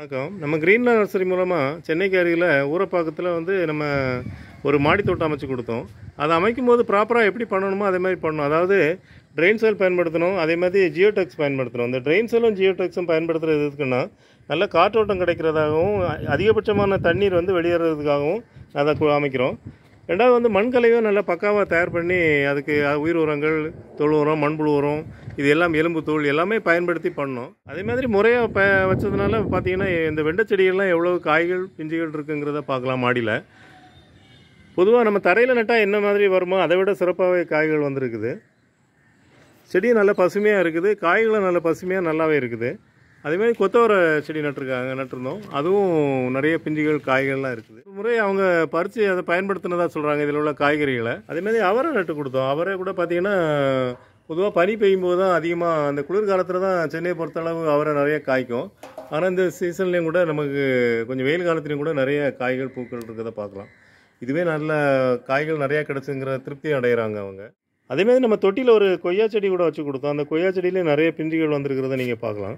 வணக்கம் நம்ம green nursery மூலமாக சென்னைக்கு அருகில் ஊரப்பாக்கத்தில் வந்து நம்ம ஒரு மாடி தோட்டம் அமைச்சு கொடுத்தோம் அதை அமைக்கும் போது ப்ராப்பராக எப்படி பண்ணணுமோ அதே மாதிரி பண்ணணும் அதாவது ட்ரெயின் செல் பயன்படுத்தணும் அதே மாதிரி ஜியோடெக்ஸ் பயன்படுத்தணும் இந்த ட்ரெயின் செல்லும் ஜியோடெக்ஸும் பயன்படுத்துறது எதுக்குன்னா நல்ல காற்றோட்டம் கிடைக்கிறதாகவும் அ- அதிகபட்சமான தண்ணீர் வந்து வெளியேறதுக்காகவும் அதை கு- அமைக்கிறோம் ரெண்டாவது வந்து மண்கலையும் நல்லா பக்காவாக தயார் பண்ணி அதுக்கு அ- உயிர் உரங்கள் தொழு உரம் மண்புழு உரம் இது எல்லாம் எலும்பு தூள் எல்லாமே பயன்படுத்தி பண்ணோம் அதே மாதிரி முறையாக ப வச்சதுனால பார்த்தீங்கன்னா இந்த வெண்டை செடிகள்லாம் எவ்வளோ காய்கள் பிஞ்சுகள் இருக்குங்கிறத பார்க்கலாம் மாடியில் பொதுவாக நம்ம தரையில் நட்டால் என்ன மாதிரி வருமோ அதை விட சிறப்பாகவே காய்கள் வந்திருக்குது செடியும் நல்ல பசுமையாக இருக்குது காய்களும் நல்ல பசுமையாக நல்லாவே இருக்குது அதே மாதிரி கொத்தவரை செடி நட்டிருக்காங்க நட்டிருந்தோம் அதுவும் நிறைய பிஞ்சுகள் காய்கள்லாம் இருக்குது ஒரு முறை அவங்க பறித்து அதை பயன்படுத்தினதா சொல்கிறாங்க இதில் உள்ள காய்கறிகளை அதே மாதிரி அவரை நட்டு கொடுத்தோம் அவரை கூட பார்த்தீங்கன்னா பொதுவாக பனி பெய்யும் போது தான் அதிகமாக அந்த குளிர்காலத்தில் தான் சென்னையை பொறுத்தளவு அவரை நிறைய காய்க்கும் ஆனால் இந்த சீசன்லேயும் கூட நமக்கு கொஞ்சம் வெயில் காலத்துலேயும் கூட நிறைய காய்கள் பூக்கள் இருக்கிறத பார்க்கலாம் இதுவே நல்ல காய்கள் நிறையா கிடச்சுங்கிற திருப்தி அடைகிறாங்க அவங்க அதே மாதிரி நம்ம தொட்டியில் ஒரு கொய்யா செடி கூட வச்சு கொடுத்தோம் அந்த கொய்யா செடியிலே நிறைய பிஞ்சுகள் வந்திருக்கிறத நீங்கள் பார்க்கலாம்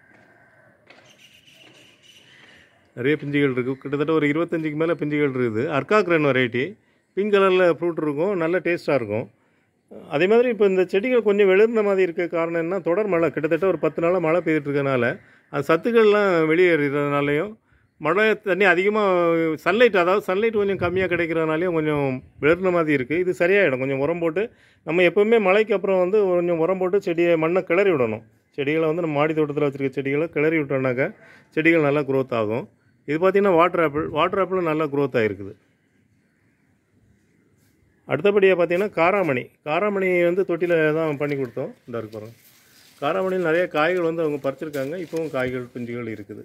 நிறைய பிஞ்சுகள் இருக்குது கிட்டத்தட்ட ஒரு இருபத்தஞ்சுக்கு மேலே பிஞ்சுகள் இருக்குது அர்காக்ரன் வெரைட்டி பிங்க் கலரில் ஃப்ரூட் இருக்கும் நல்ல டேஸ்ட்டாக இருக்கும் அதே மாதிரி இப்போ இந்த செடிகள் கொஞ்சம் வெளிர்ன மாதிரி இருக்க காரணம் என்ன தொடர் மழை கிட்டத்தட்ட ஒரு பத்து நாளாக மழை பெய்துட்டு இருக்கனால அந்த சத்துக்கள்லாம் வெளியேறதுனாலையும் மழை தண்ணி அதிகமாக சன்லைட் அதாவது சன்லைட் கொஞ்சம் கம்மியாக கிடைக்கிறதுனாலையும் கொஞ்சம் வெளிர்ன மாதிரி இருக்குது இது சரியாயிடும் கொஞ்சம் உரம் போட்டு நம்ம எப்போவுமே மழைக்கு அப்புறம் வந்து கொஞ்சம் உரம் போட்டு செடியை மண்ணை கிளறி விடணும் செடிகளை வந்து நம்ம மாடி தோட்டத்தில் வச்சுருக்க செடிகளை கிளறி விட்டோம்னாக்கா செடிகள் நல்லா growth ஆகும் இது பார்த்திங்கன்னா வாட்டர் ஆப்பிள் வாட்டர் ஆப்பிளும் நல்லா growth ஆகிருக்குது அடுத்தபடியாக பார்த்தீங்கன்னா காராமணி காராமணி வந்து தொட்டியில் தான் பண்ணி கொடுத்தோம் இந்த இருக்கு பாருங்க காராமணியில் நிறைய காய்கள் வந்து அவங்க பறிச்சிருக்காங்க இப்போவும் காய்கள் பிஞ்சுகள் இருக்குது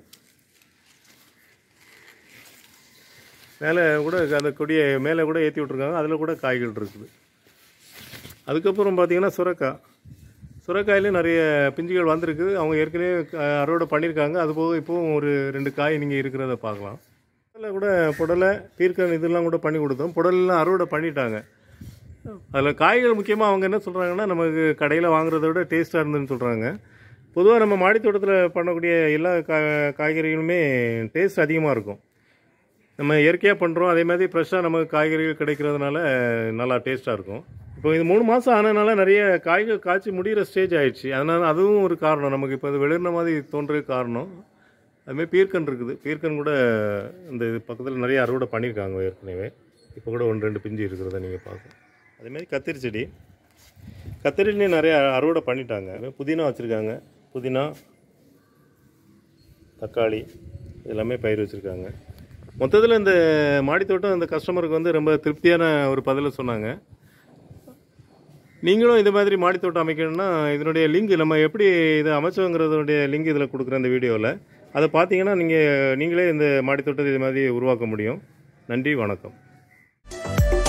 மேலே கூட அந்த கொடியை மேலே கூட ஏற்றி விட்ருக்காங்க அதில் கூட காய்கள் இருக்குது அதுக்கப்புறம் பார்த்தீங்கன்னா சுரக்காய் சுரக்காயிலையும் நிறைய பிஞ்சுகள் வந்திருக்குது அவங்க ஏற்கனவே அஹ், அறுவடை பண்ணியிருக்காங்க அது போக இப்போவும் ஒரு ரெண்டு காய் நீங்கள் இருக்கிறத பார்க்கலாம் அதில் கூட புடலை பீர்க்கன் இதெல்லாம் கூட பண்ணி கொடுத்தோம் புடலெல்லாம் அறுவடை பண்ணிட்டாங்க அதில் காய்கள் முக்கியமாக அவங்க என்ன சொல்கிறாங்கன்னா நமக்கு கடையில் வாங்குறத விட டேஸ்ட்டாக இருந்துன்னு சொல்கிறாங்க பொதுவாக நம்ம மாடி தோட்டத்தில் பண்ணக்கூடிய எல்லா கா காய்கறிகளுமே டேஸ்ட் அதிகமாக இருக்கும் நம்ம இயற்கையாக பண்ணுறோம் அதே மாதிரி ஃப்ரெஷ்ஷாக நமக்கு காய்கறிகள் கிடைக்கிறதுனால நல்லா டேஸ்ட்டாக இருக்கும் இப்போ இது மூணு மாதம் ஆனதுனால நிறைய காய்கள் காய்ச்சி முடிகிற ஸ்டேஜ் ஆயிடுச்சு அதனால் அதுவும் ஒரு காரணம் நமக்கு இப்போ அது வெளிர்ன மாதிரி தோன்றது காரணம் அதுமாதிரி பீர்க்கன் இருக்குது பீர்க்கன் கூட இந்த இது பக்கத்தில் நிறைய அறுவடை பண்ணியிருக்காங்க ஏற்கனவே இப்போ கூட ஒன்று ரெண்டு பிஞ்சு இருக்கிறத நீங்கள் பார்க்கலாம் அதேமாதிரி கத்திரி செடி கத்திரிலையும் நிறைய அறுவடை பண்ணிட்டாங்க புதினா வச்சுருக்காங்க புதினா தக்காளி எல்லாமே பயிர் வச்சுருக்காங்க மொத்தத்தில் இந்த மாடித்தோட்டம் இந்த கஸ்டமருக்கு வந்து ரொம்ப திருப்தியான ஒரு பதிலை சொன்னாங்க நீங்களும் இது மாதிரி மாடித்தோட்டம் அமைக்கணும்னா இதனுடைய லிங்க் நம்ம எப்படி இதை அமைச்சோங்கிறதுடைய லிங்க் இதில் கொடுக்குறேன் இந்த வீடியோவில் அதை பார்த்தீங்கன்னா நீங்கள் நீங்களே இந்த மாடித்தோட்டத்தை இது மாதிரி உருவாக்க முடியும் நன்றி வணக்கம்